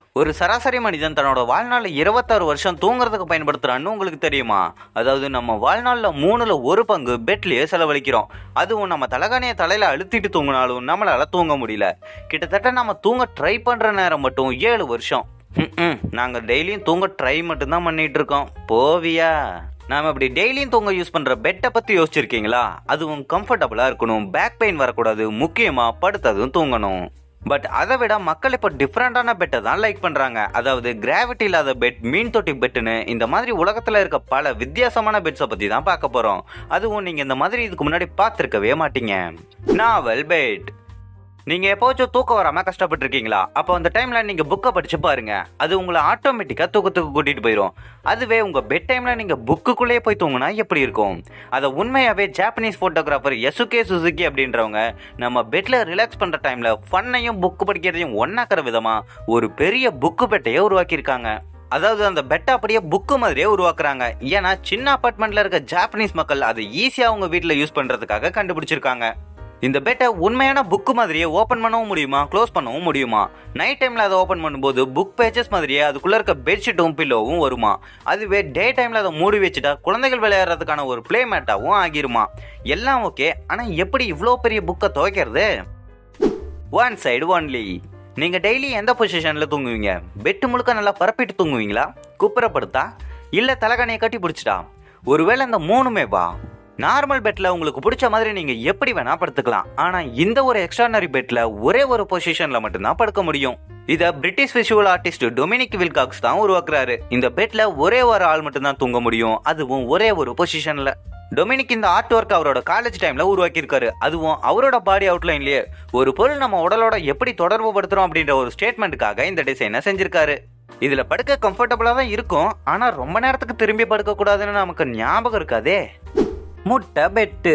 ஒரு சராசரி மனிதன் தன்னோட வாழ்நாளில் இருபத்தாறு வருஷம் தூங்குறதுக்கு பயன்படுத்துறான்னு உங்களுக்கு தெரியுமா அதாவது நம்ம வாழ்நாளில் மூணுல ஒரு பங்கு பெட்லயே செலவழிக்கிறோம் அதுவும் நம்ம தலகாணியை தலையில அழுத்திட்டு தூங்கினாலும் நம்மளால தூங்க முடியல கிட்டத்தட்ட நம்ம தூங்க ட்ரை பண்ற நேரம் மட்டும் ஏழு வருஷம் ம்ம். நாங்க டெய்லியும் தூங்க ட்ரை மட்டும்தான் பண்ணிட்டு இருக்கோம் போவியா நாம இப்படி டெய்லியும் தூங்க யூஸ் பண்ற பெட்டை பத்தி யோசிச்சிருக்கீங்களா அதுவும் கம்ஃபர்டபுளா இருக்கணும் பேக் பெயின் வரக்கூடாது முக்கியமா படுத்ததும் தூங்கணும் பட் அதை விட மக்கள் இப்போ டிஃப்ரெண்டான பெட்டை தான் லைக் பண்றாங்க அதாவது கிராவிட்டி இல்லாத பெட் மீன் தொட்டி பெட்டுன்னு இந்த மாதிரி உலகத்துல இருக்க பல வித்தியாசமான பெட்ஸை பத்தி தான் பார்க்க போறோம் அதுவும் நீங்க இந்த மாதிரி இதுக்கு முன்னாடி பார்த்துருக்கவே மாட்டீங்க நாவல் பெட் நீங்க எப்போச்சும் தூக்கம் வராம கஷ்டப்பட்டிருக்கீங்களா அப்போ அந்த டைம்ல நீங்க புக்கை படிச்சு பாருங்க அது உங்களை ஆட்டோமேட்டிக்கா தூக்கத்துக்கு கூட்டிட்டு போயிடும் அதுவே உங்க பெட் டைம்ல நீங்க புக்குக்குள்ளேயே போய் தூங்குனா எப்படி இருக்கும் அதை உண்மையாவே ஜாப்பனீஸ் போட்டோகிராஃபர் எசுகே சுசுகி அப்படின்றவங்க நம்ம பெட்ல ரிலாக்ஸ் பண்ற டைம்ல ஃபன்னையும் புக்கு படிக்கிறதையும் ஒன்னாக்குற விதமா ஒரு பெரிய புக்கு பெட்டையே உருவாக்கியிருக்காங்க அதாவது அந்த பெட்டை அப்படியே புக்கு மாதிரியே உருவாக்குறாங்க ஏன்னா சின்ன அபார்ட்மெண்ட்ல இருக்க ஜாப்பனீஸ் மக்கள் அதை ஈஸியா அவங்க வீட்டில் யூஸ் பண்றதுக்காக கண்டுபிடிச்சிருக்காங்க இந்த பெட்டை உண்மையான புக்கு மாதிரியே ஓப்பன் பண்ணவும் முடியுமா க்ளோஸ் பண்ணவும் முடியுமா நைட் டைம்ல அதை ஓப்பன் பண்ணும்போது புக் பேஜஸ் மாதிரியே அதுக்குள்ள இருக்க பெட்ஷீட்டும் பில்லோவும் வருமா அதுவே டே டைம்ல அதை மூடி வச்சுட்டா குழந்தைகள் விளையாடுறதுக்கான ஒரு பிளே மேட்டாவும் ஆகிருமா எல்லாம் ஓகே ஆனா எப்படி இவ்வளோ பெரிய புக்கை துவைக்கிறது ஒன் சைடு ஒன்லி நீங்க டெய்லி எந்த பொசிஷன்ல தூங்குவீங்க பெட்டு முழுக்க நல்லா பரப்பிட்டு தூங்குவீங்களா குப்புறப்படுத்தா இல்ல தலைகாணியை கட்டி பிடிச்சிட்டா ஒருவேளை இந்த மூணுமே வா நார்மல் பெட்ல உங்களுக்கு பிடிச்ச மாதிரி நீங்க எப்படி வேணா படுத்துக்கலாம் ஆனா இந்த ஒரு எக்ஸ்ட்ரானரி பெட்ல ஒரே ஒரு பொசிஷன்ல மட்டும்தான் படுக்க முடியும் இத British visual artist Dominic Wilcox தான் உருவாக்குறாரு இந்த பெட்ல ஒரே ஒரு ஆள் மட்டும்தான் தூங்க முடியும் அதுவும் ஒரே ஒரு பொசிஷன்ல டொமினிக் இந்த ஆர்ட் ஒர்க் அவரோட காலேஜ் டைம்ல உருவாக்கியிருக்காரு அதுவும் அவரோட பாடி அவுட்லைன்லயே ஒரு பொருள் நம்ம உடலோட எப்படி தொடர்பு படுத்துறோம் அப்படின்ற ஒரு ஸ்டேட்மெண்ட்டுக்காக இந்த டிசைனை செஞ்சிருக்காரு இதுல படுக்க கம்ஃபர்டபுளா தான் இருக்கும் ஆனா ரொம்ப நேரத்துக்கு திரும்பி படுக்க கூடாதுன்னு நமக்கு ஞாபகம் இருக்காதே முட்டை பெட்டு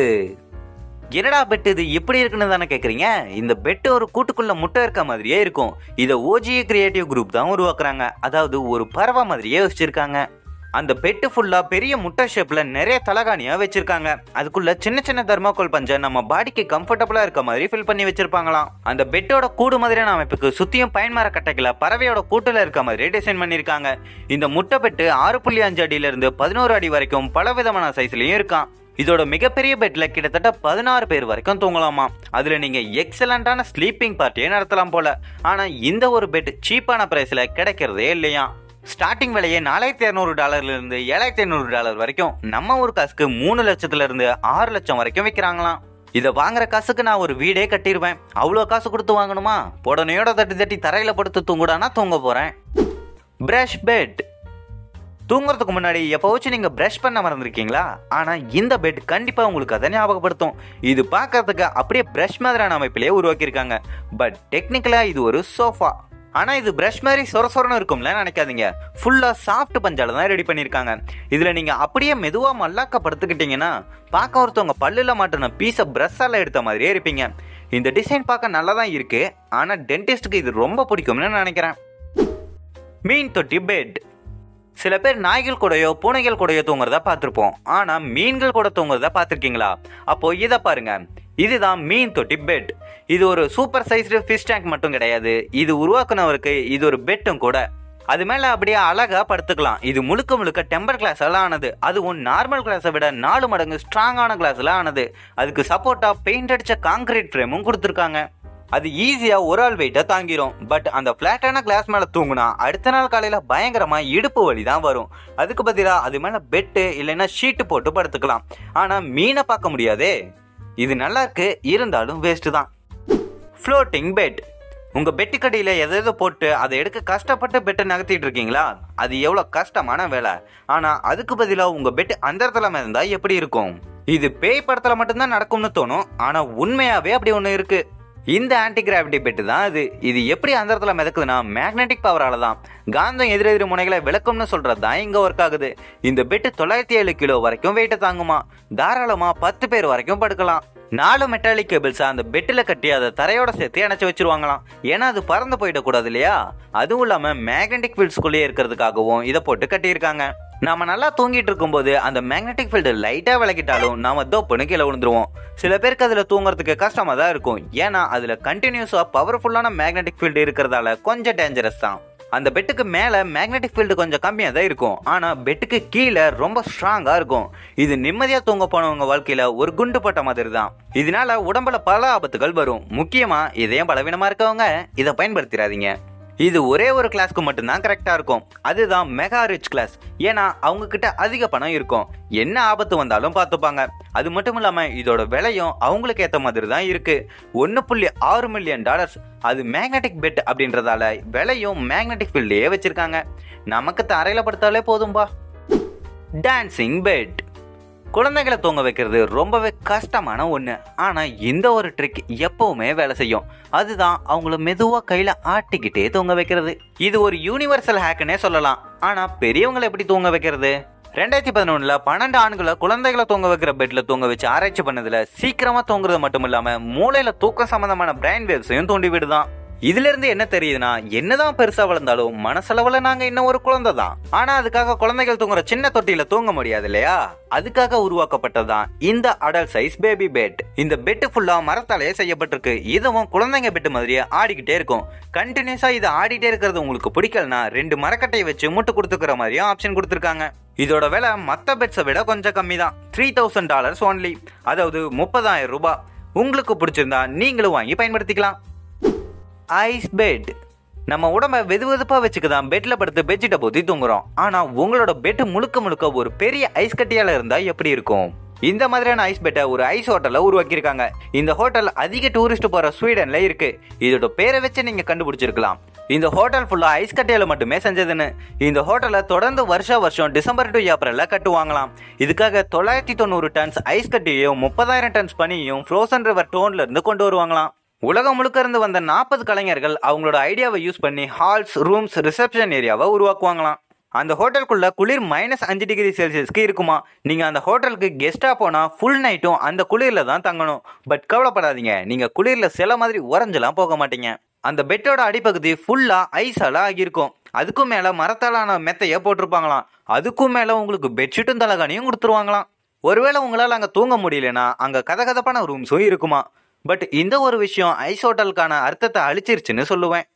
என்னடா பெட் இது இப்படி இருக்குன்னு தானே கேக்குறீங்க இந்த பெட் ஒரு கூட்டுக்குள்ள முட்டை இருக்க மாதிரியே இருக்கும் இதை ஓஜி கிரியேட்டிவ் குரூப் தான் உருவாக்குறாங்க அதாவது ஒரு பறவை மாதிரியே வச்சிருக்காங்க அந்த பெட்டு ஃபுல்லா பெரிய முட்டை ஷேப்ல நிறைய தலகாணியா வச்சிருக்காங்க அதுக்குள்ள சின்ன சின்ன தர்மாக்கோல் பஞ்சை நம்ம பாடிக்கு கம்ஃபர்டபுளா இருக்க மாதிரி ஃபில் பண்ணி வச்சிருப்பாங்களாம் அந்த பெட்டோட கூடு மாதிரியான அமைப்புக்கு சுத்தியும் பயன்மர கட்டைகளை பறவையோட கூட்டுல இருக்க மாதிரி டிசைன் பண்ணிருக்காங்க இந்த முட்டை பெட்டு ஆறு புள்ளி அஞ்சு அடியில இருந்து பதினோரு அடி வரைக்கும் பல விதமான சைஸ்லயும் இருக்கான் இதோட மிகப்பெரிய பெட்ல கிட்டத்தட்ட பதினாறு பேர் வரைக்கும் தூங்கலாமா அதுல நீங்க எக்ஸலண்டான ஸ்லீப்பிங் பார்ட்டியே நடத்தலாம் போல ஆனா இந்த ஒரு பெட் சீப்பான பிரைஸ்ல கிடைக்கிறதே இல்லையா ஸ்டார்டிங் விலையே நாலாயிரத்தி இரநூறு டாலர்ல இருந்து ஏழாயிரத்தி ஐநூறு டாலர் வரைக்கும் நம்ம ஒரு காசுக்கு மூணு லட்சத்துல இருந்து ஆறு லட்சம் வரைக்கும் விற்கிறாங்களாம் இதை வாங்குற காசுக்கு நான் ஒரு வீடே கட்டிடுவேன் அவ்வளோ காசு கொடுத்து வாங்கணுமா புடனையோட தட்டி தட்டி தரையில படுத்து தூங்குடானா தூங்க போறேன் பிரஷ் பெட் தூங்குறதுக்கு முன்னாடி எப்போவாச்சும் நீங்க பிரஷ் பண்ண மறந்துருக்கீங்களா ஆனா இந்த பெட் கண்டிப்பா உங்களுக்கு அதை ஞாபகப்படுத்தும் இது பார்க்கறதுக்கு அப்படியே பிரஷ் மாதிரியான அமைப்பிலேயே உருவாக்கியிருக்காங்க பட் டெக்னிக்கலா இது ஒரு சோஃபா ஆனா இது பிரஷ் மாதிரி சொர சொரன்னு இருக்கும்ல நினைக்காதீங்க ஃபுல்லா சாஃப்ட் பஞ்சால தான் ரெடி பண்ணிருக்காங்க இதுல நீங்க அப்படியே மெதுவா மல்லாக்க படுத்துக்கிட்டீங்கன்னா பார்க்க ஒருத்தவங்க பல்லுல மாட்டின பீஸை பிரஷ்ஷால எடுத்த மாதிரியே இருப்பீங்க இந்த டிசைன் பார்க்க நல்லா தான் இருக்கு ஆனா டென்டிஸ்டுக்கு இது ரொம்ப பிடிக்கும்னு நினைக்கிறேன் மீன் தொட்டி பெட் சில பேர் நாய்கள் கூடயோ பூனைகள் கூடயோ தூங்குறத பார்த்துருப்போம் ஆனா மீன்கள் கூட தூங்குறத பார்த்துருக்கீங்களா அப்போ இதை பாருங்க இதுதான் மீன் தொட்டி பெட் இது ஒரு சூப்பர் சைஸ்டு ஃபிஷ் டேங்க் மட்டும் கிடையாது இது உருவாக்குனவருக்கு இது ஒரு பெட்டும் கூட அது மேல அப்படியே அழகா படுத்துக்கலாம் இது முழுக்க முழுக்க டெம்பர் கிளாஸால ஆனது அதுவும் நார்மல் கிளாஸை விட நாலு மடங்கு ஸ்ட்ராங்கான கிளாஸ்ல ஆனது அதுக்கு சப்போர்ட்டா பெயிண்ட் அடிச்ச காங்கிரீட் ஃப்ரேமும் கொடுத்துருக்காங்க அது ஈஸியா ஒரு ஆள் வெயிட்டை தாங்கிரும் பட் அந்த பிளாட்டான கிளாஸ் மேல தூங்குனா அடுத்த நாள் காலையில பயங்கரமா இடுப்பு வலி தான் வரும் அதுக்கு பதிலா அது மேல பெட்டு இல்லைன்னா ஷீட்டு போட்டு படுத்துக்கலாம் ஆனா மீனை பார்க்க முடியாதே இது நல்லா இருக்கு இருந்தாலும் வேஸ்ட் தான் ஃப்ளோட்டிங் பெட் உங்க பெட்டுக்கடியில எதாவது போட்டு அதை எடுக்க கஷ்டப்பட்டு பெட்டை நகர்த்திட்டு இருக்கீங்களா அது எவ்வளவு கஷ்டமான வேலை ஆனா அதுக்கு பதிலா உங்க பெட் அந்த இடத்துல இருந்தா எப்படி இருக்கும் இது பேய் படத்துல மட்டும்தான் நடக்கும்னு தோணும் ஆனா உண்மையாவே அப்படி ஒண்ணு இருக்கு இந்த ஆன்டி கிராவிட்டி பெட்டு தான் அது இது எப்படி அந்த இடத்துல மிதக்குதுன்னா மேக்னெட்டிக் பவரால தான் காந்தம் எதிரெதிர் முனைகளை விளக்கும்னு சொல்றது தான் இங்க ஒர்க் ஆகுது இந்த பெட்டு தொள்ளாயிரத்தி ஏழு கிலோ வரைக்கும் வெயிட்டை தாங்குமா தாராளமா பத்து பேர் வரைக்கும் படுக்கலாம் நாலு மெட்டாலிக் கேபிள்ஸ் அந்த பெட்டில் கட்டி அதை தரையோட சேர்த்து இணைச்சு வச்சிருவாங்களாம் ஏன்னா அது பறந்து போயிடக்கூடாது இல்லையா அதுவும் இல்லாம மேக்னெட்டிக் ஃபீல்ட்ஸ்குள்ளேயே இருக்கிறதுக்காகவும் இதை போட்டு கட்டியிருக்காங்க நாம நல்லா தூங்கிட்டு இருக்கும்போது அந்த மேக்னெட்டிக் ஃபீல்டு லைட்டா விளக்கிட்டாலும் நாம தோப்புன்னு கீழே விழுந்துருவோம் சில பேருக்கு அதுல தூங்குறதுக்கு கஷ்டமா தான் இருக்கும் ஏன்னா அதுல கண்டினியூஸா பவர்ஃபுல்லான மேக்னெட்டிக் ஃபீல்டு இருக்கிறதால கொஞ்சம் டேஞ்சரஸ் தான் அந்த பெட்டுக்கு மேலே மேக்னெட்டிக் ஃபீல்டு கொஞ்சம் கம்மியாக தான் இருக்கும் ஆனால் பெட்டுக்கு கீழே ரொம்ப ஸ்ட்ராங்காக இருக்கும் இது நிம்மதியாக தூங்க போனவங்க வாழ்க்கையில் ஒரு குண்டு போட்ட மாதிரி தான் இதனால உடம்புல பல ஆபத்துகள் வரும் முக்கியமாக இதயம் பலவீனமாக இருக்கவங்க இதை பயன்படுத்திடாதீங்க இது ஒரே ஒரு கிளாஸ்க்கு மட்டும்தான் கரெக்டாக இருக்கும் அதுதான் மெகா ரிச் கிளாஸ் ஏன்னா அவங்க கிட்ட அதிக பணம் இருக்கும் என்ன ஆபத்து வந்தாலும் பார்த்துப்பாங்க அது மட்டும் இல்லாமல் இதோட விலையும் அவங்களுக்கு ஏற்ற மாதிரி தான் இருக்கு ஒன்று புள்ளி ஆறு மில்லியன் டாலர்ஸ் அது மேக்னெட்டிக் பெட் அப்படின்றதால விலையும் மேக்னெட்டிக் ஃபீல்டையே வச்சிருக்காங்க நமக்கு தரையில் படுத்தாலே போதும்பா டான்சிங் பெட் குழந்தைகளை தூங்க வைக்கிறது ரொம்பவே கஷ்டமான ஒன்று ஆனால் இந்த ஒரு ட்ரிக் எப்பவுமே வேலை செய்யும் அதுதான் அவங்கள மெதுவாக கையில் ஆட்டிக்கிட்டே தூங்க வைக்கிறது இது ஒரு யூனிவர்சல் ஹேக்குன்னே சொல்லலாம் ஆனால் பெரியவங்களை எப்படி தூங்க வைக்கிறது ரெண்டாயிரத்தி பதினொன்றில் பன்னெண்டு ஆண்களை குழந்தைகளை தூங்க வைக்கிற பெட்டில் தூங்க வச்சு ஆராய்ச்சி பண்ணதில் சீக்கிரமாக தூங்குறது மட்டும் இல்லாமல் மூளையில் தூக்கம் சம்மந்தமான பிரைன் வேவ்ஸையும் தூண்டி விடுதான் இதுல இருந்து என்ன தெரியுதுன்னா என்னதான் பெருசா வளர்ந்தாலும் மனசளவுல நாங்க இன்னும் ஒரு குழந்தை தான் ஆனா அதுக்காக குழந்தைகள் தூங்குற சின்ன தொட்டியில தூங்க முடியாது இல்லையா அதுக்காக உருவாக்கப்பட்டதுதான் இந்த அடல் சைஸ் பேபி பெட் இந்த பெட் ஃபுல்லா மரத்தாலேயே செய்யப்பட்டிருக்கு இதுவும் குழந்தைங்க பெட் மாதிரியே ஆடிக்கிட்டே இருக்கும் கண்டினியூஸா இது ஆடிட்டே இருக்கிறது உங்களுக்கு பிடிக்கலனா ரெண்டு மரக்கட்டையை வச்சு முட்டு கொடுத்துக்கிற மாதிரியும் ஆப்ஷன் கொடுத்துருக்காங்க இதோட விலை மற்ற பெட்ஸை விட கொஞ்சம் கம்மி தான் த்ரீ தௌசண்ட் டாலர்ஸ் ஒன்லி அதாவது முப்பதாயிரம் ரூபாய் உங்களுக்கு பிடிச்சிருந்தா நீங்களும் வாங்கி பயன்படுத்திக்கலாம் ஐஸ் பெட் நம்ம உடம்ப வெது வெதுப்பாக வச்சுக்க தான் பெட்டில் படுத்து பெட்ஷீட்டை போத்தி தூங்குறோம் ஆனால் உங்களோட பெட் முழுக்க முழுக்க ஒரு பெரிய ஐஸ் கட்டியால் இருந்தால் எப்படி இருக்கும் இந்த மாதிரியான ஐஸ் பெட்டை ஒரு ஐஸ் ஹோட்டலில் உருவாக்கியிருக்காங்க இந்த ஹோட்டல் அதிக டூரிஸ்ட் போகிற ஸ்வீடனில் இருக்கு இதோட பேரை வச்சு நீங்கள் கண்டுபிடிச்சிருக்கலாம் இந்த ஹோட்டல் ஃபுல்லாக ஐஸ் கட்டியால் மட்டுமே செஞ்சதுன்னு இந்த ஹோட்டலை தொடர்ந்து வருஷம் வருஷம் டிசம்பர் டு ஏப்ரலில் கட்டுவாங்களாம் இதுக்காக தொள்ளாயிரத்தி தொண்ணூறு டன்ஸ் ஐஸ் கட்டியையும் முப்பதாயிரம் டன்ஸ் பனியையும் ஃப்ரோசன் ரிவர் டோன்ல இருந்து கொண்டு வருவாங்களாம் உலகம் முழுக்க இருந்து வந்த நாற்பது கலைஞர்கள் அவங்களோட ஐடியாவை யூஸ் பண்ணி ஹால்ஸ் ரூம்ஸ் ரிசப்ஷன் ஏரியாவை உருவாக்குவாங்களாம் அந்த ஹோட்டலுக்குள்ள குளிர் மைனஸ் அஞ்சு டிகிரி செல்சியஸ்க்கு இருக்குமா நீங்க அந்த ஹோட்டலுக்கு கெஸ்டா போனா ஃபுல் நைட்டும் அந்த குளிர்ல தான் தங்கணும் பட் கவலைப்படாதீங்க நீங்க குளிர்ல சில மாதிரி உறைஞ்செல்லாம் போக மாட்டீங்க அந்த பெட்டோட அடிப்பகுதி ஃபுல்லா ஐஸால ஆகியிருக்கும் அதுக்கும் மேல மரத்தாலான மெத்தைய போட்டிருப்பாங்களாம் அதுக்கும் மேல உங்களுக்கு பெட்ஷீட்டும் தலகாணியும் கொடுத்துருவாங்களாம் ஒருவேளை உங்களால் அங்கே தூங்க முடியலனா அங்கே கதகதப்பான ரூம்ஸும் இருக்குமா பட் இந்த ஒரு விஷயம் ஐஸ் ஹோட்டலுக்கான அர்த்தத்தை அழிச்சிருச்சுன்னு சொல்லுவேன்